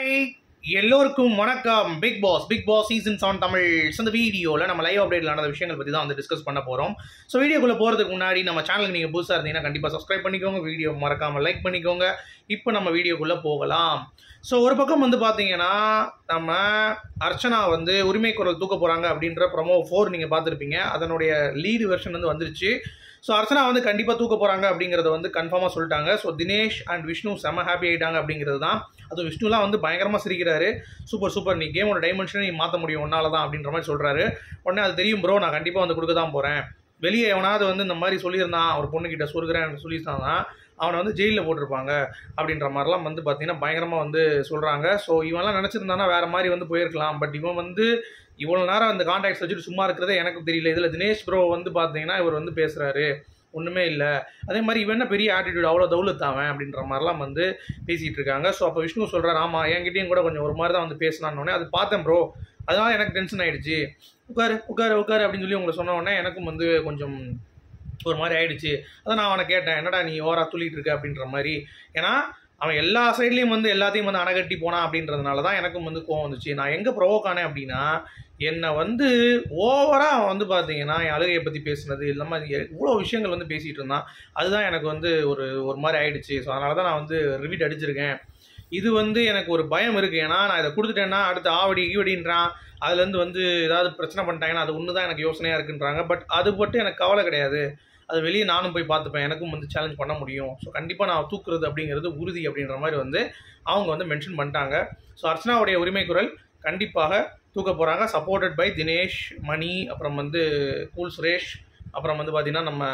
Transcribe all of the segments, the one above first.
hi எல்லோருக்கும் வணக்கம் Bigg Boss Bigg Boss season seven Tamil So, இந்த வீடியோவில் நம்ம லைவ் அப்டேட்ல நடந்த விஷயங்கள் பற்றி தான் வந்து டிஸ்கஸ் பண்ண போகிறோம் ஸோ வீடியோக்குள்ளே போகிறதுக்கு முன்னாடி நம்ம சேனலுக்கு நீங்கள் புதுசாக இருந்தீங்கன்னா கண்டிப்பாக சப்ஸ்கிரைப் பண்ணிக்கோங்க வீடியோ மறக்காமல் லைக் பண்ணிக்கோங்க இப்போ நம்ம வீடியோக்குள்ளே போகலாம் ஸோ ஒரு பக்கம் வந்து பார்த்தீங்கன்னா நம்ம அர்ச்சனா வந்து உரிமை குரல் தூக்க போகிறாங்க அப்படின்ற ப்ரொமோ ஃபோர் நீங்கள் பார்த்துருப்பீங்க அதனுடைய லீடு வெர்ஷன் வந்து வந்துருச்சு ஸோ அர்ச்சனா வந்து கண்டிப்பாக தூக்க போகிறாங்க அப்படிங்கிறத வந்து கன்ஃபார்மாக சொல்லிட்டாங்க ஸோ தினேஷ் அண்ட் விஷ்ணு செம்ம ஹாப்பி ஆகிட்டாங்க அப்படிங்கிறது தான் அது விஷ்ணுலாம் வந்து பயங்கரமாக சிரிக்கிறாரு சூப்பர் சூப்பர் நீ கேமோட டைமென்ஷனை நீ மாற்ற முடியும் ஒன்னால தான் அப்படின்ற மாதிரி சொல்கிறாரு உடனே அது தெரியும் ப்ரோ நான் கண்டிப்பாக வந்து கொடுக்க தான் போகிறேன் வெளியே எவனாவது வந்து இந்த மாதிரி சொல்லியிருந்தான் ஒரு பொண்ணுக்கிட்ட சொல்கிறேன் சொல்லியிருந்தான்னா அவனை வந்து ஜெயிலில் போட்டிருப்பாங்க அப்படின்ற மாதிரிலாம் வந்து பார்த்தீங்கன்னா பயங்கரமாக வந்து சொல்கிறாங்க ஸோ இவன்லாம் நினச்சிருந்தானா வேறு மாதிரி வந்து போயிருக்கலாம் பட் இவன் வந்து இவ்வளோ நேரம் அந்த கான்டாக்ட்ஸ் வச்சுட்டு சும்மா இருக்கிறதே எனக்கு தெரியல இதில் தினேஷ் ப்ரோ வந்து பார்த்தீங்கன்னா இவர் வந்து பேசுகிறாரு ஒன்றுமே இல்லை அதே மாதிரி இவன் என்ன பெரிய ஆட்டிடியூட் அவ்வளோ தௌலத்தாவன் அப்படின்ற மாதிரிலாம் வந்து பேசிகிட்டு இருக்காங்க ஸோ அப்போ விஷ்ணு சொல்கிறார் ஆமாம் என்கிட்டயும் கூட கொஞ்சம் ஒரு மாதிரி தான் வந்து பேசினான்னு அது பார்த்தேன் ப்ரோ அதனால எனக்கு டென்ஷன் ஆயிடுச்சு உட்காரு உட்காரு உட்காரு அப்படின்னு சொல்லி உங்களை சொன்ன உடனே எனக்கும் வந்து கொஞ்சம் ஒரு மாதிரி ஆயிடுச்சு அதான் நான் அவனை கேட்டேன் என்னடா நீ ஓவரா துள்ளிட்டு இருக்க அப்படின்ற மாதிரி ஏன்னா அவன் எல்லா சைட்லேயும் வந்து எல்லாத்தையும் வந்து அணகட்டி போனான் அப்படின்றதுனால தான் எனக்கும் வந்து கோவம் வந்துச்சு நான் எங்கே ப்ரொவோக் ஆனேன் அப்படின்னா என்னை வந்து ஓவராக அவன் வந்து பார்த்தீங்கன்னா என் அழுகையை பற்றி பேசுனது இல்லாமல் இவ்வளோ விஷயங்கள் வந்து பேசிகிட்டு இருந்தான் அதுதான் எனக்கு வந்து ஒரு ஒரு மாதிரி ஆயிடுச்சு ஸோ அதனால தான் நான் வந்து ரிவீட் அடிச்சிருக்கேன் இது வந்து எனக்கு ஒரு பயம் இருக்குது ஏன்னா நான் இதை கொடுத்துட்டேன்னா அடுத்து ஆவடி ஈவடின்றான் அதுலேருந்து வந்து ஏதாவது பிரச்சனை பண்ணிட்டாங்கன்னா அது ஒன்று தான் எனக்கு யோசனையாக இருக்குன்றாங்க பட் அது மட்டும் எனக்கு கவலை கிடையாது அது வெளியே நானும் போய் பார்த்துப்பேன் எனக்கும் வந்து சேலஞ்ச் பண்ண முடியும் ஸோ கண்டிப்பாக நான் தூக்குறது அப்படிங்கிறது உறுதி அப்படின்ற மாதிரி வந்து அவங்க வந்து மென்ஷன் பண்ணிட்டாங்க ஸோ அர்ச்சனாவுடைய உரிமை குரல் கண்டிப்பாக தூக்க போகிறாங்க சப்போர்ட்டட் பை தினேஷ் மணி அப்புறம் வந்து கூல் சுரேஷ் அப்புறம் வந்து பார்த்திங்கன்னா நம்ம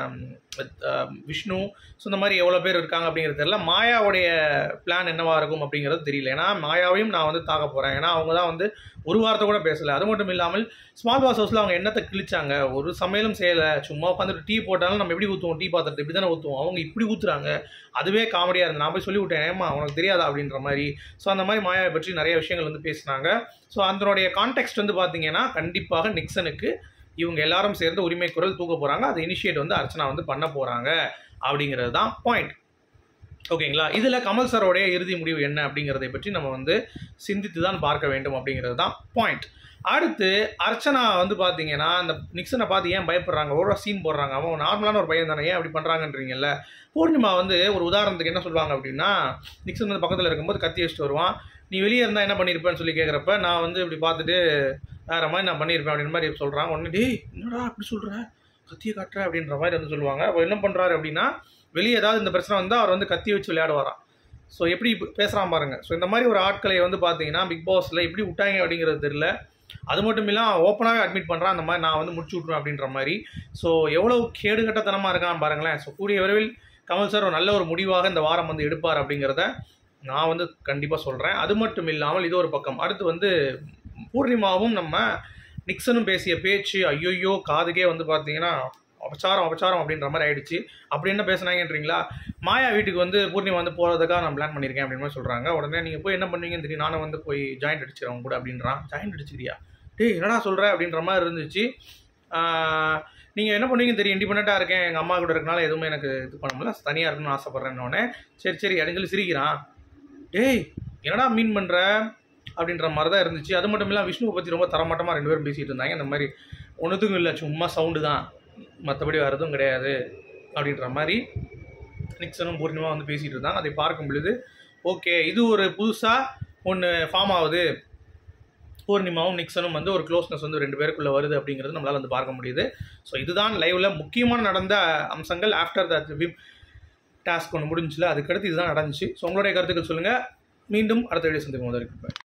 அஹ், விஷ்ணு ஸோ இந்த மாதிரி எவ்வளோ பேர் இருக்காங்க அப்படிங்கிறது தெரியல மாயாவுடைய பிளான் என்னவா இருக்கும் அப்படிங்கிறது தெரியல ஏன்னா மாயாவையும் நான் வந்து தாக்க போகிறேன் ஏன்னா அவங்க தான் வந்து ஒரு வாரத்தை கூட பேசலை அது மட்டும் இல்லாமல் ஸ்மால் பாஸ் ஹவுஸில் அவங்க என்னத்தை கிழிச்சாங்க ஒரு சமையலும் செய்யலை சும்மா உட்காந்துட்டு டீ போட்டாலும் நம்ம எப்படி ஊற்றுவோம் டீ பாத்திரத்தை இப்படி தானே ஊற்றுவோம் அவங்க இப்படி ஊற்றுறாங்க அதுவே காமெடியாக இருந்தது நான் போய் சொல்லி விட்டேன் ஏமா உனக்கு தெரியாதா அப்படின்ற மாதிரி ஸோ அந்த மாதிரி மாயாவை பற்றி நிறைய விஷயங்கள் வந்து பேசினாங்க ஸோ அதனுடைய கான்டெக்ட் வந்து பார்த்தீங்கன்னா கண்டிப்பாக நிக்சனுக்கு இவங்க எல்லாரும் சேர்ந்து உரிமை குரல் தூக்க போகிறாங்க அதை இனிஷியேட் வந்து அர்ச்சனா வந்து பண்ண போகிறாங்க அப்படிங்கிறது தான் பாயிண்ட் ஓகேங்களா இதில் கமல் சரோடைய இறுதி முடிவு என்ன அப்படிங்கிறதை பற்றி நம்ம வந்து சிந்தித்து தான் பார்க்க வேண்டும் அப்படிங்கிறது தான் பாயிண்ட் அடுத்து அர்ச்சனா வந்து பார்த்தீங்கன்னா அந்த நிக்சனை பார்த்து ஏன் பயப்படுறாங்க ஒரு சீன் போடுறாங்க அவன் நார்மலான ஒரு பையன் தானே ஏன் அப்படி பண்ணுறாங்கன்றீங்கல்ல பூர்ணிமா வந்து ஒரு உதாரணத்துக்கு என்ன சொல்லுவாங்க அப்படின்னா நிக்சன் வந்து பக்கத்தில் இருக்கும்போது கத்தி வச்சுட்டு வருவான் நீ வெளியே இருந்தால் என்ன பண்ணியிருப்பேன்னு சொல்லி கேட்குறப்ப நான் வந்து இப்படி பார்த்துட்டு வேற மாதிரி நான் பண்ணியிருப்பேன் அப்படின்ற மாதிரி சொல்கிறான் உடனே டேய் என்னடா அப்படி சொல்கிற கத்தியை காட்டுற அப்படின்ற மாதிரி வந்து சொல்லுவாங்க அப்போ என்ன பண்ணுறாரு அப்படின்னா வெளியே ஏதாவது இந்த பிரச்சனை வந்தால் அவர் வந்து கத்தி வச்சு விளையாடுவாராம் ஸோ எப்படி பேசுகிறான் பாருங்க ஸோ இந்த மாதிரி ஒரு ஆட்களை வந்து பார்த்தீங்கன்னா பிக் பாஸில் எப்படி விட்டாங்க அப்படிங்கிறது தெரியல அது மட்டும் இல்லாமல் ஓப்பனாகவே அட்மிட் பண்ணுறான் அந்த மாதிரி நான் வந்து முடிச்சு விட்ருவேன் அப்படின்ற மாதிரி ஸோ எவ்வளோ கேடுகட்டத்தனமாக இருக்கான் பாருங்களேன் ஸோ கூடிய விரைவில் கமல் சார் ஒரு நல்ல ஒரு முடிவாக இந்த வாரம் வந்து எடுப்பார் அப்படிங்கிறத நான் வந்து கண்டிப்பாக சொல்கிறேன் அது மட்டும் இல்லாமல் இது ஒரு பக்கம் அடுத்து வந்து பூர்ணிமாவும் நம்ம நிக்சனும் பேசிய பேச்சு ஐயோயோ காதுக்கே வந்து பார்த்தீங்கன்னா அபச்சாரம் அபச்சாரம் அப்படின்ற மாதிரி ஆயிடுச்சு அப்படி என்ன பேசுனாங்கன்றீங்களா மாயா வீட்டுக்கு வந்து பூர்ணிமா வந்து போகிறதுக்காக நான் பிளான் பண்ணியிருக்கேன் அப்படின்னு மாதிரி சொல்கிறாங்க உடனே நீங்கள் போய் என்ன பண்ணுவீங்கன்னு தெரியும் நானும் வந்து போய் ஜாயிண்ட் அடிச்சிடறேன் உங்க கூட அப்படின்றான் ஜாயிண்ட் அடிச்சுக்கிறியா டேய் என்னடா சொல்கிற அப்படின்ற மாதிரி இருந்துச்சு நீங்கள் என்ன பண்ணுவீங்கன்னு தெரியும் இண்டிபெண்ட்டாக இருக்கேன் எங்கள் அம்மா கூட இருக்கனால எதுவுமே எனக்கு இது பண்ண முடியல தனியாக இருக்கணும்னு ஆசைப்பட்றேன்னொடனே சரி சரி அப்படின்னு சொல்லி சிரிக்கிறான் டேய் என்னடா மீன் பண்ணுற அப்படின்ற மாதிரி தான் இருந்துச்சு அது மட்டும் இல்லாமல் விஷ்ணுவை பற்றி ரொம்ப தரமாட்டமாக ரெண்டு பேரும் பேசிகிட்டு இருந்தாங்க இந்த மாதிரி ஒன்றுத்துக்கும் இல்லை சும்மா சவுண்டு தான் மற்றபடி வேறு எதுவும் கிடையாது அப்படின்ற மாதிரி நிக்சனும் பூர்ணிமா வந்து பேசிகிட்டு இருந்தாங்க அதை பார்க்கும் பொழுது ஓகே இது ஒரு புதுசாக ஒன்று ஃபார்ம் ஆகுது பூர்ணிமாவும் நிக்சனும் வந்து ஒரு க்ளோஸ்னஸ் வந்து ரெண்டு பேருக்குள்ளே வருது அப்படிங்கிறது நம்மளால் வந்து பார்க்க முடியுது ஸோ இதுதான் லைவில் முக்கியமான நடந்த அம்சங்கள் ஆஃப்டர் த விம் டாஸ்க் ஒன்று முடிஞ்சுல அதுக்கடுத்து இதுதான் நடந்துச்சு ஸோ உங்களுடைய கருத்துக்கள் சொல்லுங்கள் மீண்டும் அடுத்த வீடியோ சந்திக்கும் போது இருக்கு